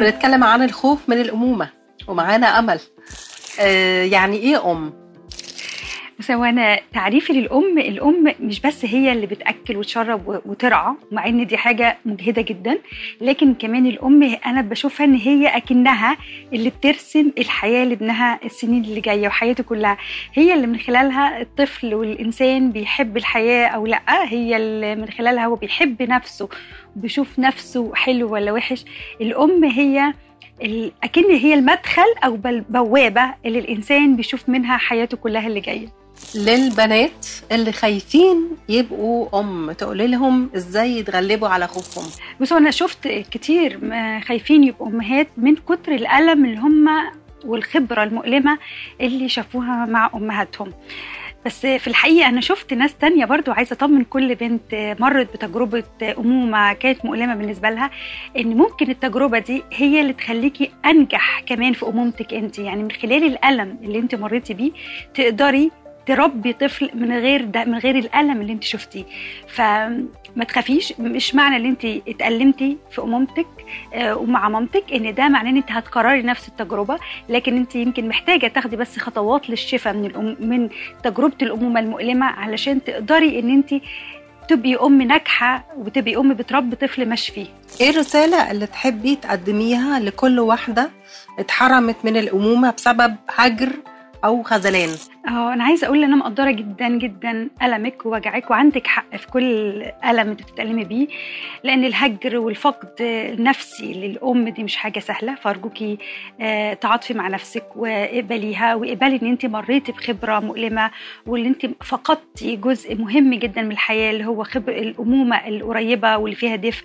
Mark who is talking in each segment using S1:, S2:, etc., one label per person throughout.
S1: بنتكلم عن الخوف من الامومه ومعانا امل آه يعني ايه ام
S2: بس هو انا تعريفي للام الام مش بس هي اللي بتاكل وتشرب و- وترعى مع ان دي حاجه مجهده جدا لكن كمان الام انا بشوفها ان هي اكنها اللي بترسم الحياه لابنها السنين اللي جايه وحياته كلها هي اللي من خلالها الطفل والانسان بيحب الحياه او لا هي اللي من خلالها هو بيحب نفسه وبيشوف نفسه حلو ولا وحش الام هي ال- اكن هي المدخل او بل- بوابه اللي الانسان بيشوف منها حياته كلها اللي جايه
S1: للبنات اللي خايفين يبقوا ام تقولي لهم ازاي يتغلبوا على خوفهم
S2: بصوا انا شفت كتير ما خايفين يبقوا امهات من كتر الالم اللي هم والخبره المؤلمه اللي شافوها مع امهاتهم بس في الحقيقه انا شفت ناس تانية برضو عايزه اطمن كل بنت مرت بتجربه امومه كانت مؤلمه بالنسبه لها ان ممكن التجربه دي هي اللي تخليكي انجح كمان في امومتك انت يعني من خلال الالم اللي انت مريتي بيه تقدري تربي طفل من غير ده من غير الالم اللي انت شفتيه فما تخافيش مش معنى ان انت اتألمتي في امومتك آه، ومع مامتك ان ده معناه ان انت هتكرري نفس التجربه لكن انت يمكن محتاجه تاخدي بس خطوات للشفاء من الأم من تجربه الامومه المؤلمه علشان تقدري ان انت تبقي ام ناجحه وتبقي ام بتربي طفل مشفي
S1: ايه الرسالة اللي تحبي تقدميها لكل واحدة اتحرمت من الأمومة بسبب هجر أو خذلان
S2: اه انا عايزه اقول ان انا مقدره جدا جدا المك ووجعك وعندك حق في كل الم انت بتتالمي بيه لان الهجر والفقد النفسي للام دي مش حاجه سهله فارجوكي آه، تعاطفي مع نفسك واقبليها واقبلي ان انت مريتي بخبره مؤلمه واللي انت فقدتي جزء مهم جدا من الحياه اللي هو خبر الامومه القريبه واللي فيها دفء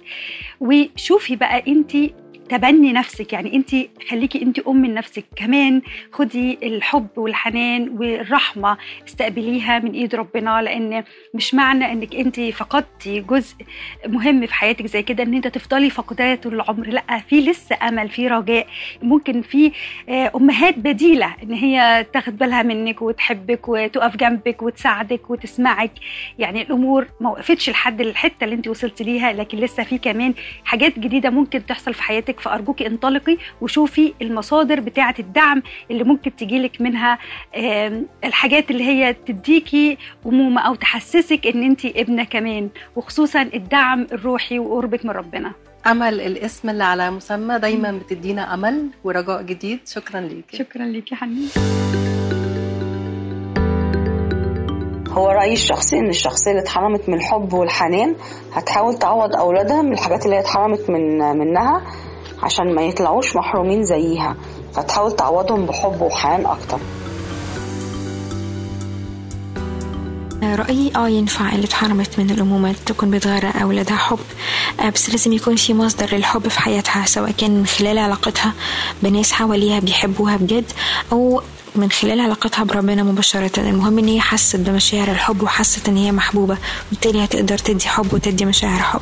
S2: وشوفي بقى انت تبني نفسك يعني انت خليكي انت ام لنفسك كمان خدي الحب والحنان والرحمه استقبليها من ايد ربنا لان مش معنى انك انت فقدتي جزء مهم في حياتك زي كده ان انت تفضلي فقداه طول العمر لا في لسه امل في رجاء ممكن في آه، امهات بديله ان هي تاخد بالها منك وتحبك وتقف جنبك وتساعدك وتسمعك يعني الامور ما وقفتش لحد الحته اللي انت وصلت ليها لكن لسه في كمان حاجات جديده ممكن تحصل في حياتك فارجوكي انطلقي وشوفي المصادر بتاعه الدعم اللي ممكن تجيلك منها آم، الحاجات اللي هي تديكي امومه او تحسسك ان انت ابنه كمان وخصوصا الدعم الروحي وقربك من ربنا
S1: أمل الاسم اللي على مسمى دايما بتدينا أمل ورجاء جديد شكرا ليكي
S2: شكرا ليكي يا حنين
S3: هو رأيي الشخصي إن الشخصية اللي اتحرمت من الحب والحنان هتحاول تعوض أولادها من الحاجات اللي هي اتحرمت من منها عشان ما يطلعوش محرومين زيها فتحاول تعوضهم بحب وحنان أكتر
S4: رأيي اه ينفع اللي اتحرمت من الأمومة تكون بتغرق أولادها حب آه، بس لازم يكون في مصدر للحب في حياتها سواء كان من خلال علاقتها بناس حواليها بيحبوها بجد أو من خلال علاقتها بربنا مباشرة المهم ان هي حست بمشاعر الحب وحست ان هي محبوبة وبالتالي هتقدر تدي حب وتدي مشاعر حب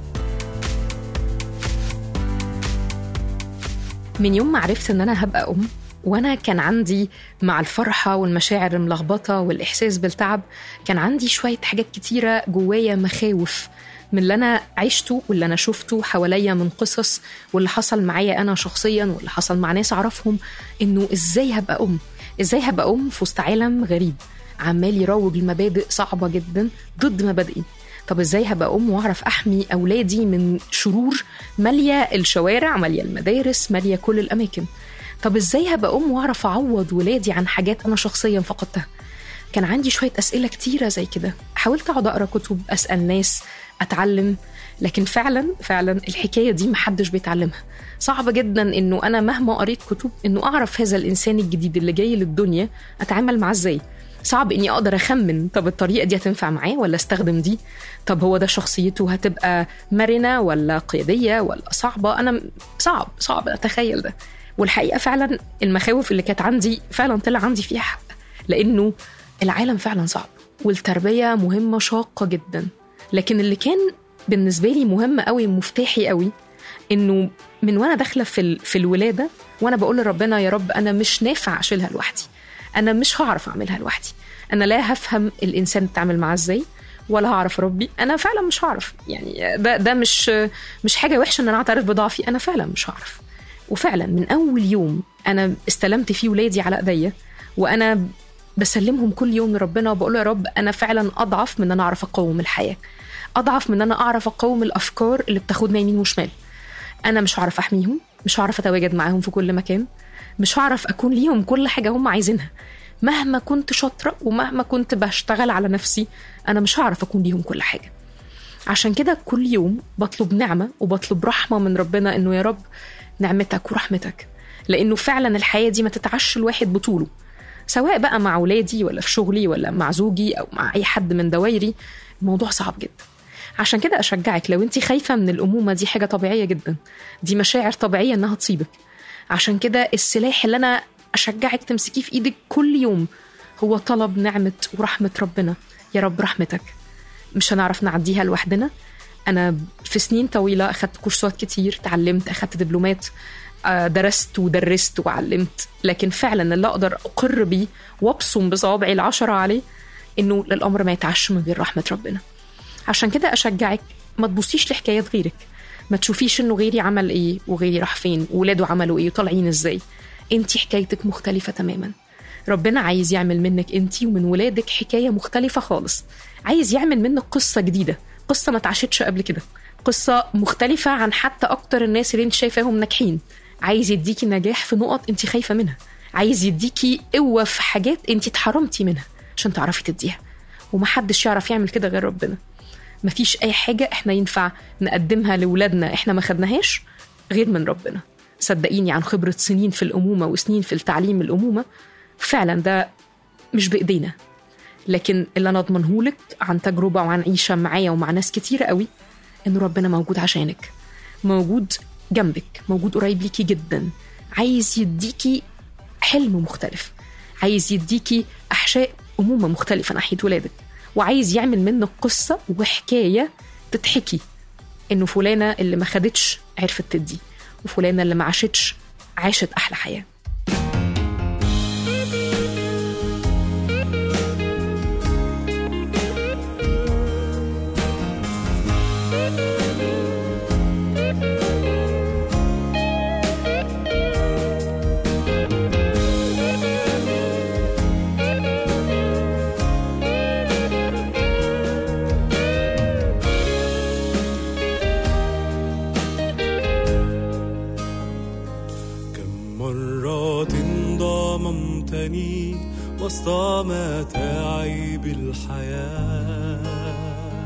S5: من يوم ما عرفت ان انا هبقى ام وانا كان عندي مع الفرحه والمشاعر الملخبطه والاحساس بالتعب كان عندي شويه حاجات كتيره جوايا مخاوف من اللي انا عشته واللي انا شفته حواليا من قصص واللي حصل معايا انا شخصيا واللي حصل مع ناس اعرفهم انه ازاي هبقى ام ازاي هبقى ام في وسط عالم غريب عمال يروج لمبادئ صعبه جدا ضد مبادئي طب ازاي هبقى ام واعرف احمي اولادي من شرور ماليه الشوارع ماليه المدارس ماليه كل الاماكن طب ازاي هبقى ام واعرف اعوض ولادي عن حاجات انا شخصيا فقدتها كان عندي شويه اسئله كتيره زي كده حاولت اقعد اقرا كتب اسال ناس اتعلم لكن فعلا فعلا الحكايه دي محدش بيتعلمها صعب جدا انه انا مهما قريت كتب انه اعرف هذا الانسان الجديد اللي جاي للدنيا اتعامل معاه ازاي صعب اني اقدر اخمن طب الطريقه دي هتنفع معاه ولا استخدم دي طب هو ده شخصيته هتبقى مرنه ولا قياديه ولا صعبه انا صعب صعب اتخيل ده والحقيقه فعلا المخاوف اللي كانت عندي فعلا طلع عندي فيها حق لانه العالم فعلا صعب والتربيه مهمه شاقه جدا لكن اللي كان بالنسبه لي مهم قوي مفتاحي قوي انه من وانا داخله في ال- في الولاده وانا بقول لربنا يا رب انا مش نافع اشيلها لوحدي انا مش هعرف اعملها لوحدي انا لا هفهم الانسان يتعامل معاه ازاي ولا هعرف اربي انا فعلا مش هعرف يعني ده ده مش مش حاجه وحشه ان انا اعترف بضعفي انا فعلا مش هعرف وفعلا من اول يوم انا استلمت فيه ولادي على ايديا وانا بسلمهم كل يوم لربنا وبقول له يا رب انا فعلا اضعف من ان انا اعرف اقاوم الحياه اضعف من ان انا اعرف اقاوم الافكار اللي بتاخدنا يمين وشمال انا مش هعرف احميهم مش هعرف اتواجد معاهم في كل مكان مش هعرف اكون ليهم كل حاجه هم عايزينها مهما كنت شاطره ومهما كنت بشتغل على نفسي انا مش هعرف اكون ليهم كل حاجه عشان كده كل يوم بطلب نعمه وبطلب رحمه من ربنا انه يا رب نعمتك ورحمتك لانه فعلا الحياه دي ما تتعش الواحد بطوله سواء بقى مع ولادي ولا في شغلي ولا مع زوجي او مع اي حد من دوايري الموضوع صعب جدا عشان كده اشجعك لو انت خايفه من الامومه دي حاجه طبيعيه جدا دي مشاعر طبيعيه انها تصيبك عشان كده السلاح اللي انا اشجعك تمسكيه في ايدك كل يوم هو طلب نعمه ورحمه ربنا يا رب رحمتك مش هنعرف نعديها لوحدنا انا في سنين طويله اخدت كورسات كتير تعلمت اخدت دبلومات آه، درست ودرست وعلمت لكن فعلا اللي اقدر اقر بيه وابصم بصوابعي العشرة عليه انه الامر ما يتعش من غير رحمه ربنا عشان كده اشجعك ما تبصيش لحكايات غيرك ما تشوفيش انه غيري عمل ايه وغيري راح فين وولاده عملوا ايه وطالعين ازاي انت حكايتك مختلفه تماما ربنا عايز يعمل منك انت ومن ولادك حكايه مختلفه خالص عايز يعمل منك قصه جديده قصه ما اتعاشتش قبل كده قصه مختلفه عن حتى اكتر الناس اللي انت شايفاهم ناجحين عايز يديكي نجاح في نقط انت خايفه منها عايز يديكي قوه في حاجات انت اتحرمتي منها عشان تعرفي تديها ومحدش يعرف يعمل كده غير ربنا مفيش اي حاجه احنا ينفع نقدمها لاولادنا احنا ما خدناهاش غير من ربنا صدقيني عن خبره سنين في الامومه وسنين في التعليم الامومه فعلا ده مش بايدينا لكن اللي انا اضمنهولك عن تجربه وعن عيشه معايا ومع ناس كتيره قوي ان ربنا موجود عشانك موجود جنبك موجود قريب ليكي جدا عايز يديكي حلم مختلف عايز يديكي احشاء امومه مختلفه ناحيه ولادك وعايز يعمل منك قصه وحكايه تتحكي انه فلانه اللي ما خدتش عرفت تدي وفلانه اللي ما عاشتش عاشت احلى حياه
S6: كم مرات ضممتني وسط متاعب الحياة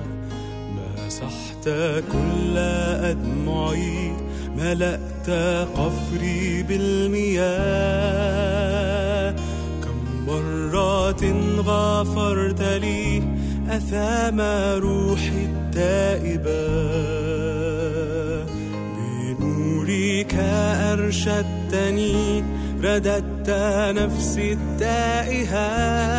S6: مسحت كل أدمعي ملأت قفري بالمياه كم مرات غفرت لي أثام روحي التائبة بنورك أرشدتني رددت نفسي التائهة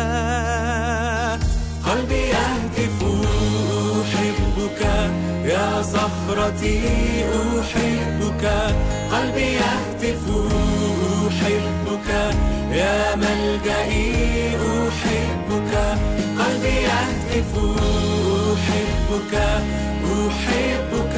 S6: قلبي يهتف أحبك يا صخرتي أحبك قلبي يهتف أحبك يا ملجئي أحبك قلبي يهتف أحبك أحبك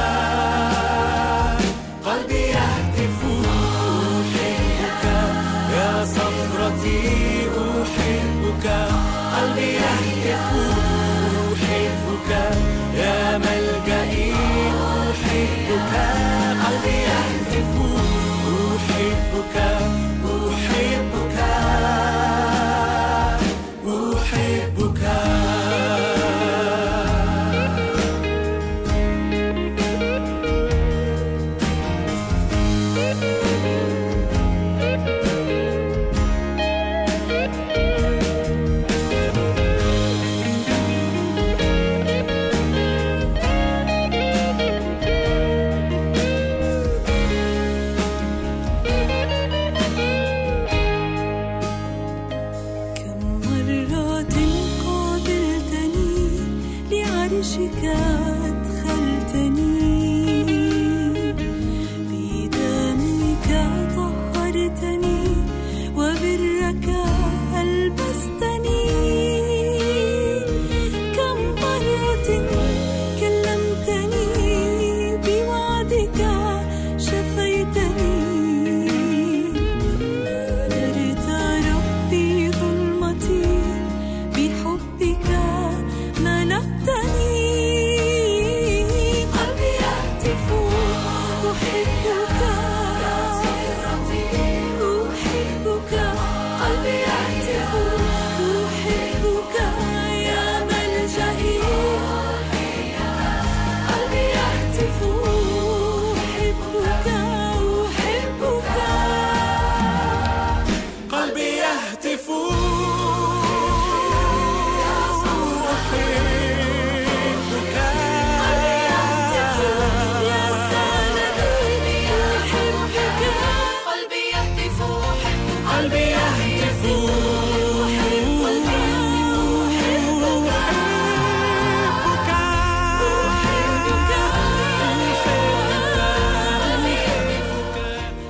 S6: قلبي يهتف أحبك يا صخرتي أحبك قلبي يهتف أحبك يا ملجئي أحبك قلبي يهتف أحبك أحبك أحبك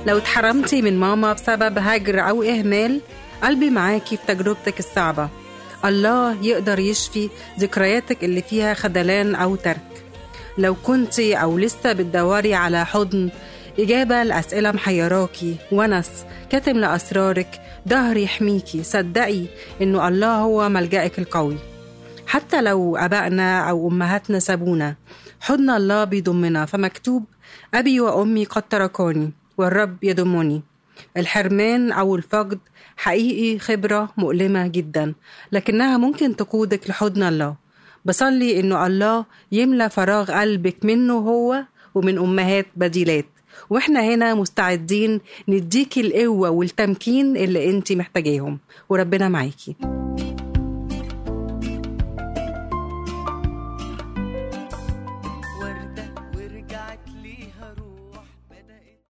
S1: لو اتحرمتي من ماما بسبب هجر أو إهمال قلبي معاكي في تجربتك الصعبة الله يقدر يشفي ذكرياتك اللي فيها خذلان أو ترك لو كنتي أو لسه بتدوري على حضن إجابة لأسئلة محيراكي ونس كاتم لأسرارك ظهر يحميكي صدقي إنه الله هو ملجأك القوي حتى لو أبائنا أو أمهاتنا سابونا حضن الله بيضمنا فمكتوب أبي وأمي قد تركوني والرب يضمني الحرمان أو الفقد حقيقي خبرة مؤلمة جدا لكنها ممكن تقودك لحضن الله بصلي إنه الله يملى فراغ قلبك منه هو ومن أمهات بديلات واحنا هنا مستعدين نديكي القوة والتمكين اللي انت محتاجاهم وربنا معاكي